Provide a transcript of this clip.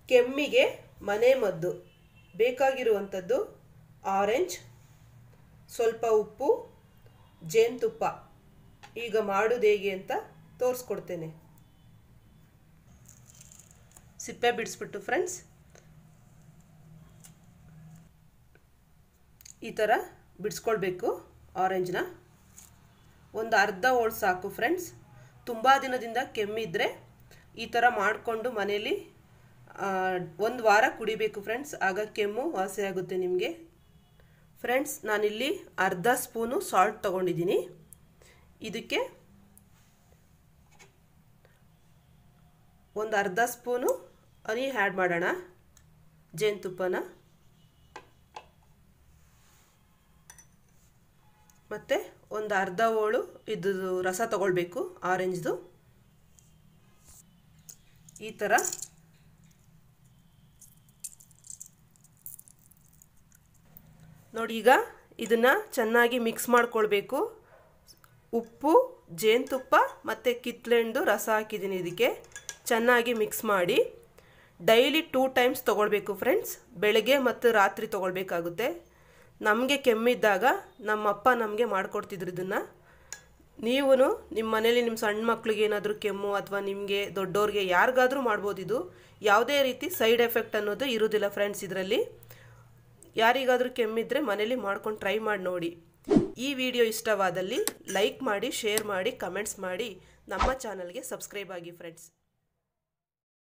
ಕೆಮ್ಮಿಗೆ ಮನೆ ಮದ್ದು ಬೇಕಾಗಿರುವಂಥದ್ದು ಆರೆಂಜ್ ಸ್ವಲ್ಪ ಉಪ್ಪು ಜೇನುತುಪ್ಪ ಈಗ ಮಾಡೋದು ಹೇಗೆ ಅಂತ ತೋರಿಸ್ಕೊಡ್ತೇನೆ ಸಿಪ್ಪೆ ಬಿಡಿಸ್ಬಿಟ್ಟು ಫ್ರೆಂಡ್ಸ್ ಈ ಥರ ಬಿಡಿಸ್ಕೊಳ್ಬೇಕು ಆರೆಂಜ್ನ ಒಂದು ಅರ್ಧ ಹೋಳು ಸಾಕು ಫ್ರೆಂಡ್ಸ್ ತುಂಬ ದಿನದಿಂದ ಕೆಮ್ಮಿದ್ರೆ ಈ ಥರ ಮಾಡಿಕೊಂಡು ಮನೇಲಿ ಒಂದು ವಾರ ಕುಡಿಬೇಕು ಫ್ರೆಂಡ್ಸ್ ಆಗ ಕೆಮ್ಮು ವಾಸಿ ಆಗುತ್ತೆ ನಿಮಗೆ ಫ್ರೆಂಡ್ಸ್ ನಾನಿಲ್ಲಿ ಅರ್ಧ ಸ್ಪೂನು ಸಾಲ್ಟ್ ತೊಗೊಂಡಿದ್ದೀನಿ ಇದಕ್ಕೆ ಒಂದು ಅರ್ಧ ಸ್ಪೂನು ಹನಿ ಆ್ಯಡ್ ಮಾಡೋಣ ಜೇನುತುಪ್ಪನ ಮತ್ತು ಒಂದು ಅರ್ಧ ಹೋಳು ಇದು ರಸ ತಗೊಳ್ಬೇಕು ಆರೆಂಜ್ದು ಈ ಥರ ನೋಡಿ ಈಗ ಇದನ್ನು ಚೆನ್ನಾಗಿ ಮಿಕ್ಸ್ ಮಾಡ್ಕೊಳ್ಬೇಕು ಉಪ್ಪು ಜೇನುತುಪ್ಪ ಮತ್ತು ಕಿತ್ಲೆಂಡು ರಸ ಹಾಕಿದ್ದೀನಿ ಇದಕ್ಕೆ ಚೆನ್ನಾಗಿ ಮಿಕ್ಸ್ ಮಾಡಿ ಡೈಲಿ ಟೂ ಟೈಮ್ಸ್ ತೊಗೊಳ್ಬೇಕು ಫ್ರೆಂಡ್ಸ್ ಬೆಳಗ್ಗೆ ಮತ್ತು ರಾತ್ರಿ ತೊಗೊಳ್ಬೇಕಾಗುತ್ತೆ ನಮಗೆ ಕೆಮ್ಮಿದ್ದಾಗ ನಮ್ಮಪ್ಪ ನಮಗೆ ಮಾಡಿಕೊಡ್ತಿದ್ರು ಇದನ್ನು ನೀವು ನಿಮ್ಮ ಮನೇಲಿ ನಿಮ್ಮ ಸಣ್ಣ ಮಕ್ಳಿಗೆ ಏನಾದರೂ ಕೆಮ್ಮು ಅಥವಾ ನಿಮಗೆ ದೊಡ್ಡವ್ರಿಗೆ ಯಾರಿಗಾದರೂ ಮಾಡ್ಬೋದು ಇದು ಯಾವುದೇ ರೀತಿ ಸೈಡ್ ಎಫೆಕ್ಟ್ ಅನ್ನೋದು ಇರೋದಿಲ್ಲ ಫ್ರೆಂಡ್ಸ್ ಇದರಲ್ಲಿ ಯಾರಿಗಾದರೂ ಕೆಮ್ಮಿದ್ರೆ ಮನೇಲಿ ಮಾಡ್ಕೊಂಡು ಟ್ರೈ ಮಾಡಿ ನೋಡಿ ಈ ವಿಡಿಯೋ ಇಷ್ಟವಾದಲ್ಲಿ ಲೈಕ್ ಮಾಡಿ ಶೇರ್ ಮಾಡಿ ಕಮೆಂಟ್ಸ್ ಮಾಡಿ ನಮ್ಮ ಚಾನಲ್ಗೆ ಸಬ್ಸ್ಕ್ರೈಬ್ ಆಗಿ ಫ್ರೆಂಡ್ಸ್